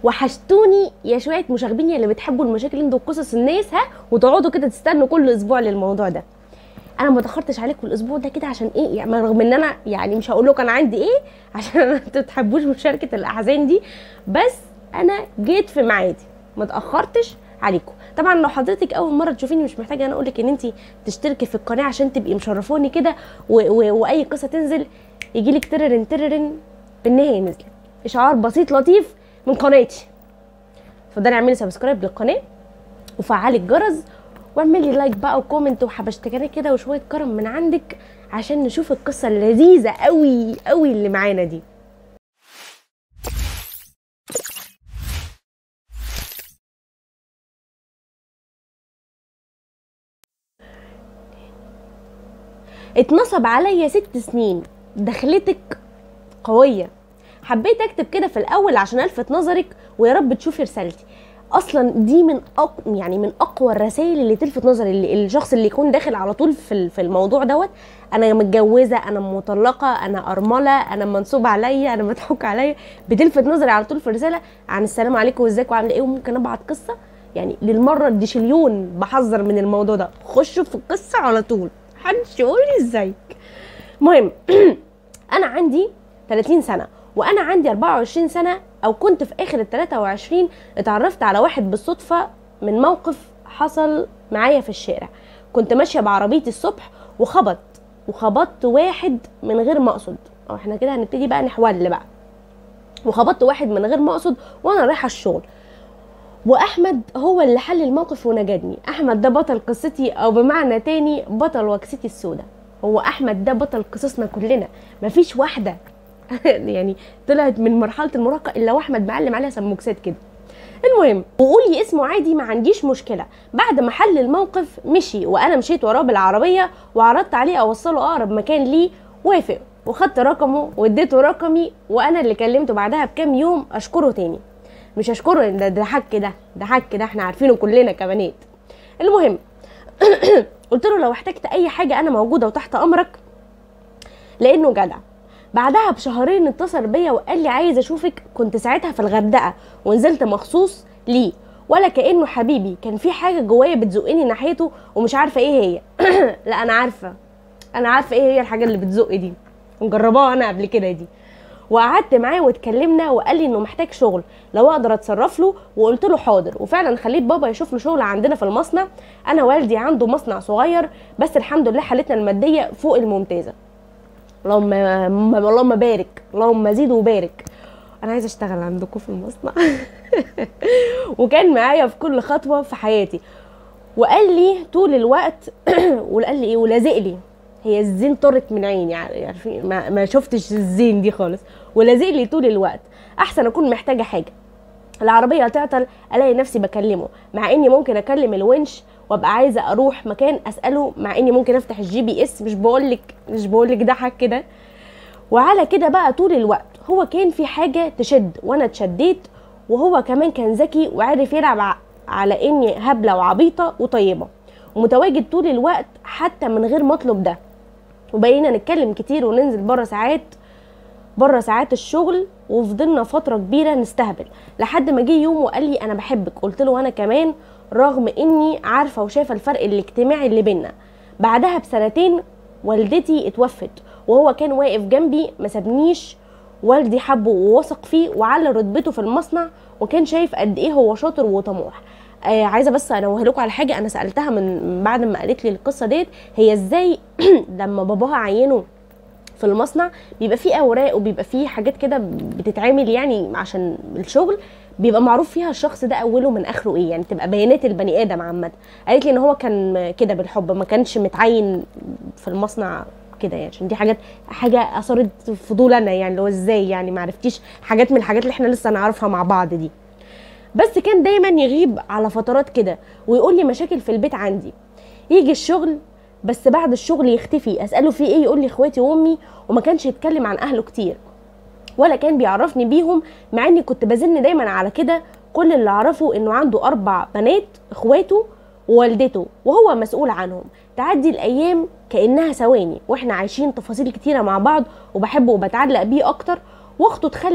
وحشتوني يا شويه مشاغبين اللي بتحبوا المشاكل انتوا وقصص الناس ها وتقعدوا كده تستنوا كل اسبوع للموضوع ده انا ما اتاخرتش عليكم الاسبوع ده كده عشان ايه يعني رغم ان انا يعني مش هقول لكم انا عندي ايه عشان انتوا ما تحبوش مشاركه الاحزان دي بس انا جيت في ميعادي ما اتاخرتش عليكم طبعا لو حضرتك اول مره تشوفيني مش محتاجه انا اقول لك ان انت تشتركي في القناه عشان تبقي مشرفوني كده و- و- واي قصه تنزل يجي لك تررن تررن ان هي نزلت اشعار بسيط لطيف من قناتي اتفضلي اعملي سبسكرايب للقناه وفعلي الجرس واعملي لايك بقى وكومنت وحبشتكنات كده وشويه كرم من عندك عشان نشوف القصه اللذيذه قوي قوي اللي معانا دي اتنصب عليا ست سنين دخلتك قوية حبيت اكتب كده في الاول عشان الفت نظرك ويا رب تشوفي رسالتي اصلا دي من أق... يعني من اقوى الرسائل اللي تلفت نظر اللي الشخص اللي يكون داخل على طول في ال- في الموضوع دوت انا متجوزه انا مطلقه انا ارمله انا منصوب عليا انا مضحوك عليا بتلفت نظري على طول في الرساله عن السلام عليكم وازيكم وعامله ايه وممكن ابعت قصه يعني للمره الديشليون بحذر من الموضوع ده خشوا في القصه على طول محدش يقول لي ازيك المهم انا عندي 30 سنه وانا عندي 24 سنه او كنت في اخر ال 23 اتعرفت على واحد بالصدفه من موقف حصل معايا في الشارع كنت ماشيه بعربيتي الصبح وخبط وخبطت واحد من غير ما اقصد او احنا كده هنبتدي بقى نحول بقى وخبطت واحد من غير ما اقصد وانا رايحه الشغل واحمد هو اللي حل الموقف ونجدني احمد ده بطل قصتي او بمعنى تاني بطل وكستي السوداء هو احمد ده بطل قصصنا كلنا مفيش واحده يعني طلعت من مرحله المراهقه الا واحمد معلم عليها سموكسات كده المهم وقولي اسمه عادي ما عنديش مشكله بعد ما حل الموقف مشي وانا مشيت وراه بالعربيه وعرضت عليه اوصله اقرب مكان ليه وافق وخدت رقمه واديته رقمي وانا اللي كلمته بعدها بكام يوم اشكره تاني مش اشكره ده ده حك ده ده حك ده احنا عارفينه كلنا كبنات المهم قلت له لو احتجت اي حاجه انا موجوده وتحت امرك لانه جدع بعدها بشهرين اتصل بيا وقال لي عايز اشوفك كنت ساعتها في الغردقه ونزلت مخصوص ليه ولا كانه حبيبي كان في حاجه جوايا بتزقني ناحيته ومش عارفه ايه هي لا انا عارفه انا عارفه ايه هي الحاجه اللي بتزق دي مجرباها انا قبل كده دي وقعدت معاه واتكلمنا وقال لي انه محتاج شغل لو اقدر اتصرف له وقلت له حاضر وفعلا خليت بابا يشوف له شغل عندنا في المصنع انا والدي عنده مصنع صغير بس الحمد لله حالتنا الماديه فوق الممتازه اللهم اللهم بارك اللهم زيد وبارك انا عايزه اشتغل عندكم في المصنع وكان معايا في كل خطوه في حياتي وقال لي طول الوقت وقال لي ايه ولازق لي هي الزين طرت من عيني عارفين ما, ما شفتش الزين دي خالص ولازق لي طول الوقت احسن اكون محتاجه حاجه العربيه تعطل الاقي نفسي بكلمه مع اني ممكن اكلم الونش وابقى عايزه اروح مكان اساله مع اني ممكن افتح الجي بي اس مش بقول لك مش بقول لك ده حاجه كده وعلى كده بقى طول الوقت هو كان في حاجه تشد وانا اتشديت وهو كمان كان ذكي وعارف يلعب ع- على اني هبله وعبيطه وطيبه ومتواجد طول الوقت حتى من غير ما اطلب ده وبقينا نتكلم كتير وننزل بره ساعات بره ساعات الشغل وفضلنا فتره كبيره نستهبل لحد ما جه يوم وقال لي انا بحبك قلت له وانا كمان رغم اني عارفه وشايفه الفرق الاجتماعي اللي بينا بعدها بسنتين والدتي اتوفت وهو كان واقف جنبي ما سابنيش والدي حبه ووثق فيه وعلى رتبته في المصنع وكان شايف قد ايه هو شاطر وطموح آه عايزه بس انوه لكم على حاجه انا سالتها من من بعد ما قالت لي القصه ديت هي ازاي لما باباها عينه في المصنع بيبقى فيه اوراق وبيبقى فيه حاجات كده بتتعمل يعني عشان الشغل بيبقى معروف فيها الشخص ده اوله من اخره ايه يعني تبقى بيانات البني ادم عامه قالت لي ان هو كان كده بالحب ما كانش متعين في المصنع كده يعني عشان دي حاجات حاجه اثارت فضول انا يعني اللي هو ازاي يعني ما عرفتيش حاجات من الحاجات اللي احنا لسه نعرفها مع بعض دي بس كان دايما يغيب على فترات كده ويقول لي مشاكل في البيت عندي يجي الشغل بس بعد الشغل يختفي اساله في ايه يقول لي اخواتي وامي وما كانش يتكلم عن اهله كتير ولا كان بيعرفني بيهم مع اني كنت بزن دايما على كده كل اللي اعرفه انه عنده اربع بنات اخواته ووالدته وهو مسؤول عنهم تعدي الايام كانها ثواني واحنا عايشين تفاصيل كتيره مع بعض وبحبه وبتعلق بيه اكتر واخته تخلف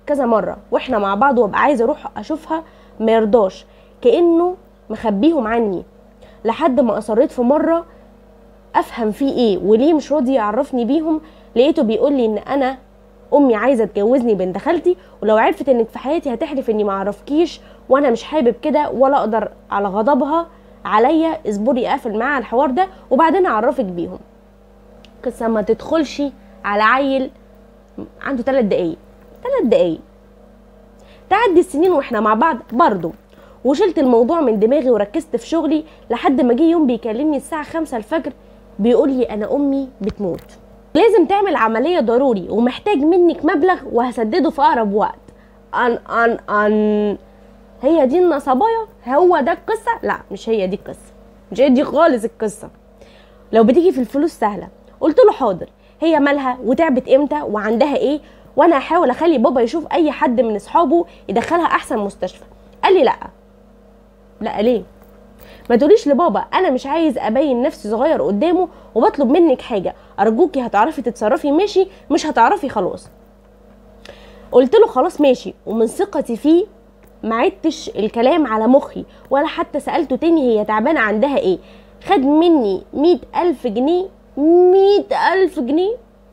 كذا مره واحنا مع بعض وابقى عايزه اروح اشوفها ما يرضاش كانه مخبيهم عني لحد ما اصريت في مره افهم فيه ايه وليه مش راضي يعرفني بيهم لقيته بيقول لي ان انا امي عايزه تجوزني بنت خالتي ولو عرفت انك في حياتي هتحلف اني ما اعرفكيش وانا مش حابب كده ولا اقدر على غضبها عليا اصبري اقفل معاها الحوار ده وبعدين اعرفك بيهم قصه ما تدخلش على عيل عنده ثلاث دقايق ثلاث دقايق تعدي السنين واحنا مع بعض برضه وشلت الموضوع من دماغي وركزت في شغلي لحد ما جه يوم بيكلمني الساعة خمسة الفجر بيقول لي أنا أمي بتموت لازم تعمل عملية ضروري ومحتاج منك مبلغ وهسدده في أقرب وقت أن أن أن هي دي النصبايا هو ده القصة لا مش هي دي القصة مش هي دي خالص القصة لو بتيجي في الفلوس سهلة قلت له حاضر هي مالها وتعبت امتى وعندها ايه وانا هحاول اخلي بابا يشوف اي حد من اصحابه يدخلها احسن مستشفى قال لي لا لا ليه ما تقوليش لبابا انا مش عايز ابين نفسي صغير قدامه وبطلب منك حاجه ارجوكي هتعرفي تتصرفي ماشي مش هتعرفي خلاص قلت له خلاص ماشي ومن ثقتي فيه ما عدتش الكلام على مخي ولا حتى سألته تاني هي تعبانة عندها ايه خد مني مية ألف جنيه مية ألف جنيه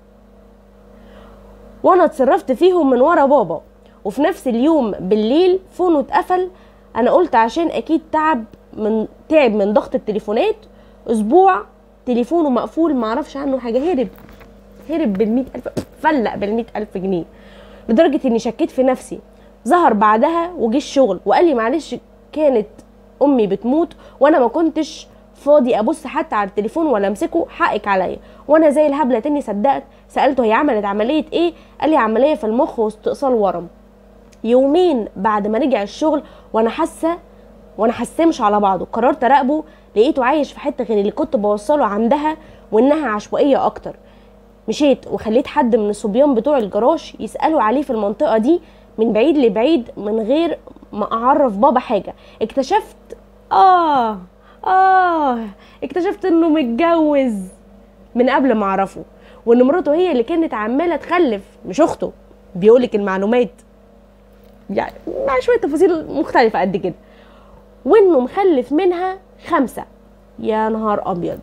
وانا اتصرفت فيهم من ورا بابا وفي نفس اليوم بالليل فونه اتقفل انا قلت عشان اكيد تعب من تعب من ضغط التليفونات اسبوع تليفونه مقفول معرفش عنه حاجه هرب هرب بالمئة ألف فلق بالمئة ألف جنيه لدرجة إني شكيت في نفسي ظهر بعدها وجه الشغل وقال لي معلش كانت أمي بتموت وأنا ما كنتش فاضي أبص حتى على التليفون ولا أمسكه حقك عليا وأنا زي الهبلة تاني صدقت سألته هي عملت عملية إيه قال لي عملية في المخ واستئصال ورم يومين بعد ما رجع الشغل وانا حاسه وانا حاساه مش على بعضه قررت اراقبه لقيته عايش في حته غير اللي كنت بوصله عندها وانها عشوائيه اكتر مشيت وخليت حد من الصبيان بتوع الجراج يسالوا عليه في المنطقه دي من بعيد لبعيد من غير ما اعرف بابا حاجه اكتشفت اه اه اكتشفت انه متجوز من قبل ما اعرفه وان مراته هي اللي كانت عماله تخلف مش اخته بيقولك المعلومات يعني مع شويه تفاصيل مختلفه قد كده وانه مخلف منها خمسه يا نهار ابيض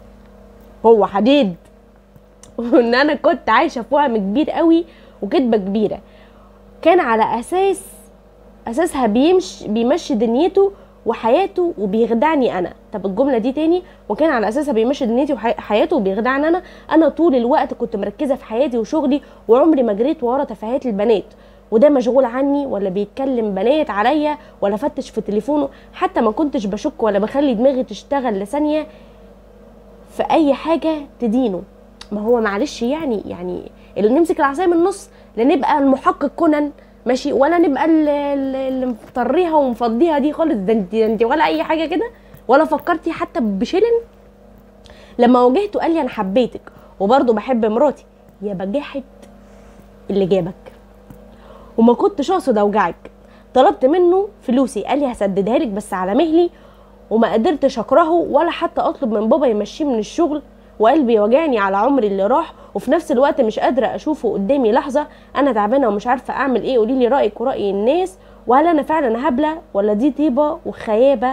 هو حديد وان انا كنت عايشه في وهم كبير قوي وكدبه كبيره كان على اساس اساسها بيمشي بيمشي دنيته وحياته وبيخدعني انا طب الجمله دي تاني وكان على اساسها بيمشي دنيتي وحياته وبيخدعني انا انا طول الوقت كنت مركزه في حياتي وشغلي وعمري ما جريت ورا تفاهات البنات وده مشغول عني ولا بيتكلم بنات عليا ولا فتش في تليفونه حتى ما كنتش بشك ولا بخلي دماغي تشتغل لثانيه في اي حاجه تدينه ما هو معلش يعني يعني اللي نمسك العصايه من النص لا نبقى المحقق كونان ماشي ولا نبقى اللي مفطريها ومفضيها دي خالص ده انت انت ولا اي حاجه كده ولا فكرتي حتى بشلن لما واجهته قال لي انا حبيتك وبرضه بحب مراتي يا بجاحة اللي جابك وما كنتش اقصد اوجعك طلبت منه فلوسي قال لي هسددها لك بس على مهلي وما قدرتش اكرهه ولا حتى اطلب من بابا يمشيه من الشغل وقلبي وجعني على عمري اللي راح وفي نفس الوقت مش قادره اشوفه قدامي لحظه انا تعبانه ومش عارفه اعمل ايه قولي لي رايك وراي الناس وهل انا فعلا هبله ولا دي طيبه وخيابه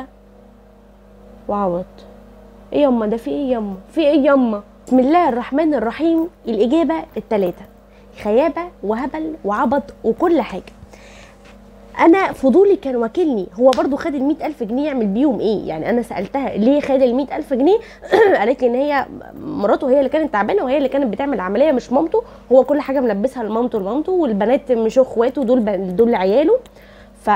وعوض ايه يما ده في ايه يما في ايه يما بسم الله الرحمن الرحيم الاجابه الثلاثه خيابه وهبل وعبط وكل حاجه انا فضولي كان واكلني هو برضو خد ال ألف جنيه يعمل بيهم ايه يعني انا سالتها ليه خد ال ألف جنيه قالت لي ان هي مراته هي اللي كانت تعبانه وهي اللي كانت بتعمل عمليه مش مامته هو كل حاجه ملبسها لمامته لمامته والبنات مش اخواته دول دول عياله ف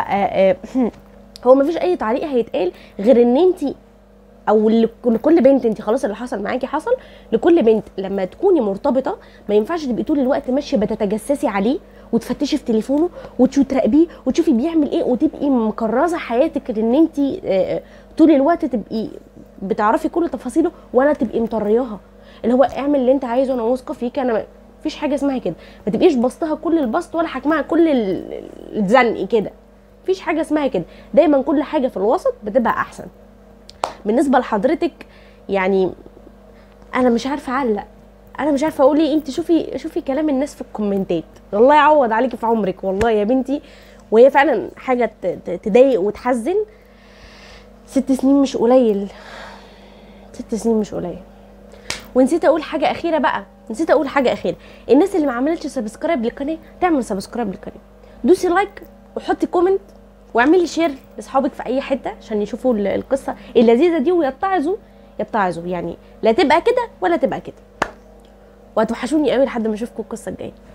هو مفيش اي تعليق هيتقال غير ان انت او لكل بنت انت خلاص اللي حصل معاكي حصل لكل بنت لما تكوني مرتبطه ما ينفعش تبقي طول الوقت ماشيه بتتجسسي عليه وتفتشي في تليفونه وتراقبيه وتشوفي بيعمل ايه وتبقي مكرزه حياتك ان انت طول الوقت تبقي بتعرفي كل تفاصيله ولا تبقي مطرياها اللي هو اعمل اللي انت عايزه انا واثقه فيك انا مفيش حاجه اسمها كده ما تبقيش بسطها كل البسط ولا حجمها كل الزنق كده مفيش حاجه اسمها كده دايما كل حاجه في الوسط بتبقى احسن بالنسبه لحضرتك يعني انا مش عارفه اعلق انا مش عارفه اقول ايه انت شوفي شوفي كلام الناس في الكومنتات الله يعوض عليكي في عمرك والله يا بنتي وهي فعلا حاجه ت- ت- تضايق وتحزن ست سنين مش قليل ست سنين مش قليل ونسيت اقول حاجه اخيره بقى نسيت اقول حاجه اخيره الناس اللي ما عملتش سبسكرايب للقناه تعمل سبسكرايب للقناه دوسي لايك وحطي كومنت واعملي شير لاصحابك في اي حته عشان يشوفوا ال- القصه اللذيذه دي ويتعظوا يتعظوا يعني لا تبقى كده ولا تبقى كده وهتوحشوني قوي لحد ما اشوفكم القصه الجايه